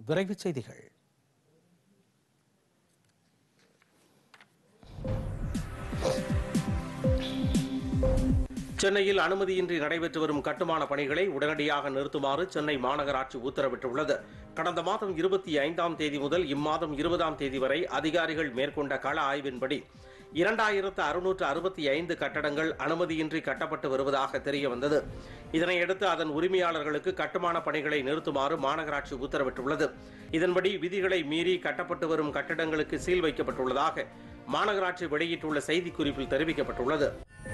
விரைவுச் செய்திகள் சென்னையில் அனுமதியின்றி நடைபெற்று வரும் கட்டுமான பணிகளை உடனடியாக நிறுத்துமாறு சென்னை மாநகராட்சி உத்தரவிட்டுள்ளது கடந்த மாதம் இருபத்தி ஐந்தாம் தேதி முதல் இம்மாதம் இருபதாம் தேதி வரை அதிகாரிகள் மேற்கொண்ட கள ஆய்வின்படி இரண்டாயிரத்து அறுநூற்று அறுபத்தி ஐந்து கட்டடங்கள் அனுமதியின்றி கட்டப்பட்டு வருவதாக தெரிய வந்தது இதனையடுத்து அதன் உரிமையாளர்களுக்கு கட்டுமான பணிகளை நிறுத்துமாறு மாநகராட்சி உத்தரவிட்டுள்ளது இதன்படி விதிகளை மீறி கட்டப்பட்டு வரும் கட்டடங்களுக்கு சீல் வைக்கப்பட்டுள்ளதாக மாநகராட்சி வெளியிட்டுள்ள செய்திக்குறிப்பில் தெரிவிக்கப்பட்டுள்ளது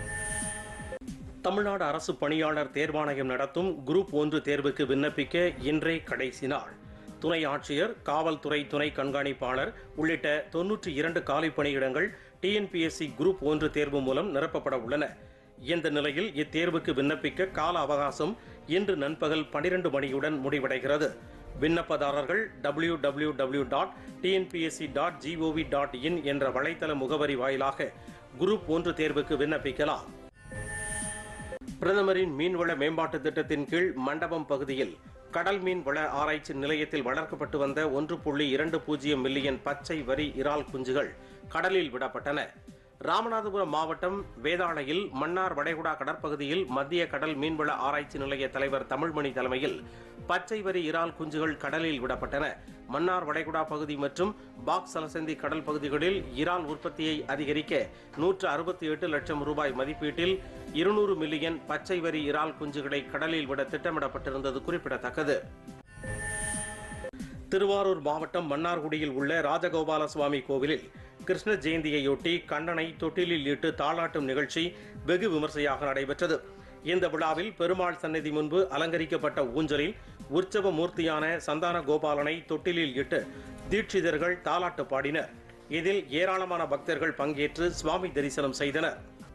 தமிழ்நாடு அரசு பணியாளர் தேர்வாணையம் நடத்தும் குரூப் ஒன்று தேர்வுக்கு விண்ணப்பிக்க இன்றே கடைசி நாள் துணை ஆட்சியர் காவல்துறை துணை கண்காணிப்பாளர் உள்ளிட்ட தொன்னூற்றி இரண்டு காலி பணியிடங்கள் டிஎன்பிஎஸ்சி குரூப் ஒன்று தேர்வு மூலம் நிரப்பப்பட உள்ளன இந்த நிலையில் இத்தேர்வுக்கு விண்ணப்பிக்க கால அவகாசம் இன்று நண்பகல் பனிரெண்டு மணியுடன் முடிவடைகிறது விண்ணப்பதாரர்கள் W W W dot TNPSC dot GOV dot in என்ற வலைத்தள முகவரி வாயிலாக குரூப் ஒன்று தேர்வுக்கு விண்ணப்பிக்கலாம் பிரதமரின் மீன்வள மேம்பாட்டு திட்டத்தின் கீழ் மண்டபம் பகுதியில் கடல் மீன் வள ஆராய்ச்சி நிலையத்தில் வளர்க்கப்பட்டு வந்த ஒன்று புள்ளி இரண்டு பூஜ்ஜியம் மில்லியன் பச்சை வரி இறால் குஞ்சுகள் கடலில் விடப்பட்டன ராமநாதபுரம் மாவட்டம் வேதாளையில் மன்னார் வளைகுடா கடற்பகுதியில் மத்திய கடல் மீன்வள ஆராய்ச்சி நிலைய தலைவர் தமிழ்மணி தலைமையில் பச்சை வரி இறால் குஞ்சுகள் கடலில் விடப்பட்டன மன்னார் வளைகுடா பகுதி மற்றும் பாக் சலசந்தி கடல் பகுதிகளில் இறால் உற்பத்தியை அதிகரிக்க நூற்று அறுபத்தி எட்டு லட்சம் ரூபாய் மதிப்பீட்டில் இருநூறு மில்லியன் பச்சை வரி இறால் குஞ்சுகளை கடலில் விட திட்டமிடப்பட்டிருந்தது குறிப்பிடத்தக்கது திருவாரூர் மாவட்டம் மன்னார்குடியில் உள்ள ராஜகோபால சுவாமி கோவிலில் கிருஷ்ண ஜெயந்தியையொட்டி கண்ணனை தொட்டிலில் இட்டு தாளாட்டும் நிகழ்ச்சி வெகு விமர்சையாக நடைபெற்றது இந்த விழாவில் பெருமாள் சந்நிதி முன்பு அலங்கரிக்கப்பட்ட ஊஞ்சலில் உற்சவ மூர்த்தியான சந்தான கோபாலனை தொட்டிலில் இட்டு தீட்சிதர்கள் தாலாட்டு பாடினர் இதில் ஏராளமான பக்தர்கள் பங்கேற்று சுவாமி தரிசனம் செய்தனர்